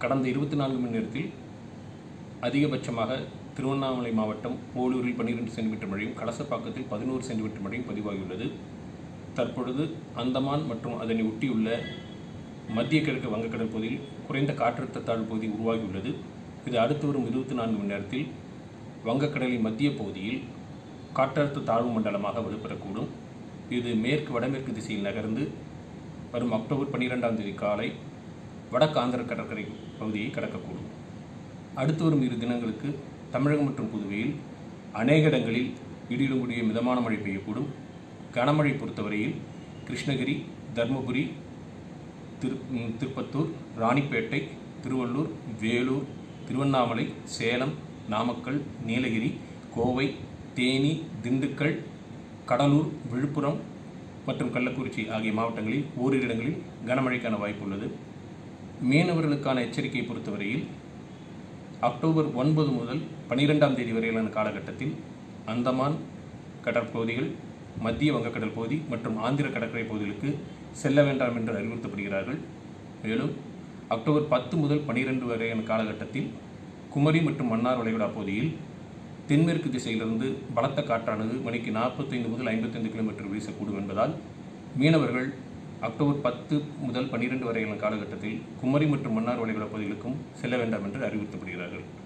கடந்த இருபத்தி நான்கு மணி நேரத்தில் அதிகபட்சமாக திருவண்ணாமலை மாவட்டம் ஓலூரில் பன்னிரெண்டு சென்டிமீட்டர் மழையும் கலசப்பாக்கத்தில் பதினோரு சென்டிமீட்டர் மழையும் பதிவாகியுள்ளது தற்பொழுது அந்தமான் மற்றும் அதனை ஒட்டியுள்ள மத்திய கிழக்கு வங்கக்கடல் பகுதியில் குறைந்த காற்றழுத்த தாழ்வு பகுதி உருவாகியுள்ளது இது அடுத்து வரும் இருபத்தி நான்கு மணி நேரத்தில் வங்கக்கடலின் மத்திய பகுதியில் காற்றழுத்த தாழ்வு மண்டலமாக வலுப்பெறக்கூடும் இது மேற்கு வடமேற்கு திசையில் நகர்ந்து வரும் அக்டோபர் பன்னிரெண்டாம் தேதி காலை வடக்கு ஆந்திர கடற்கரை பகுதியை கடக்கக்கூடும் அடுத்து வரும் இரு தினங்களுக்கு தமிழகம் மற்றும் புதுவையில் அநேக இடங்களில் இடியுடன் கூடிய மிதமான மழை பெய்யக்கூடும் கனமழை பொறுத்தவரையில் கிருஷ்ணகிரி தருமபுரி திரு ம், திருப்பத்தூர் ராணிப்பேட்டை திருவள்ளூர் வேலூர் திருவண்ணாமலை சேலம் நாமக்கல் நீலகிரி கோவை தேனி திண்டுக்கல் கடலூர் விழுப்புரம் மற்றும் கள்ளக்குறிச்சி ஆகிய மாவட்டங்களில் ஓரிரு இடங்களில் கனமழைக்கான வாய்ப்பு உள்ளது மீனவர்களுக்கான எச்சரிக்கையை பொறுத்தவரையில் அக்டோபர் ஒன்பது முதல் பனிரெண்டாம் தேதி வரையிலான காலகட்டத்தில் அந்தமான் கடற்பகுதிகள் மத்திய வங்கக்கடல் பகுதி மற்றும் ஆந்திர கடற்கரை பகுதிகளுக்கு செல்ல வேண்டாம் என்று அறிவுறுத்தப்படுகிறார்கள் மேலும் அக்டோபர் பத்து முதல் பனிரெண்டு வரையான காலகட்டத்தில் குமரி மற்றும் மன்னார் வளைகுடா பகுதியில் தென்மேற்கு திசையிலிருந்து பலத்த காற்றானது மணிக்கு நாற்பத்தைந்து முதல் ஐம்பத்தைந்து கிலோமீட்டர் வீசக்கூடும் என்பதால் மீனவர்கள் அக்டோபர் பத்து முதல் பன்னிரெண்டு வரையிலான காலகட்டத்தில் குமரி மற்றும் மன்னார் வளைகுடா பகுதிகளுக்கும் செல்ல வேண்டாம் என்று அறிவுறுத்தப்படுகிறார்கள்